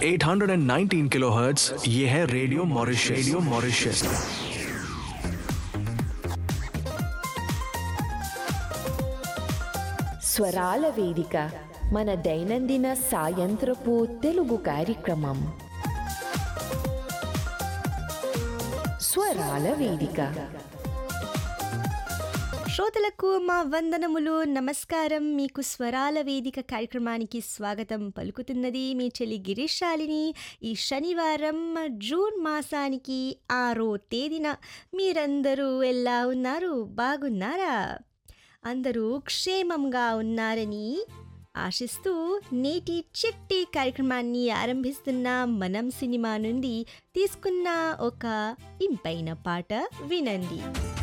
819 kilohertz ये है radio Mauritius radio Mauritius స్వరాల వేదిక మన దైనందిన సాయంత్రపు తెలుగు కార్యక్రమం స్వరాల వేదిక శ్రోతలకు మా వందనములు నమస్కారం మీకు స్వరాల వేదిక కార్యక్రమానికి స్వాగతం పలుకుతున్నది మీ చెల్లి గిరీశాలిని ఈ శనివారం జూన్ మాసానికి ఆరో తేదీన మీరందరూ ఎలా ఉన్నారు బాగున్నారా అందరూ క్షేమంగా ఉన్నారని ఆశిస్తూ నేటి చిట్టి కార్యక్రమాన్ని ఆరంభిస్తున్న మనం సినిమా నుండి తీసుకున్న ఒక ఇంపైన పాట వినండి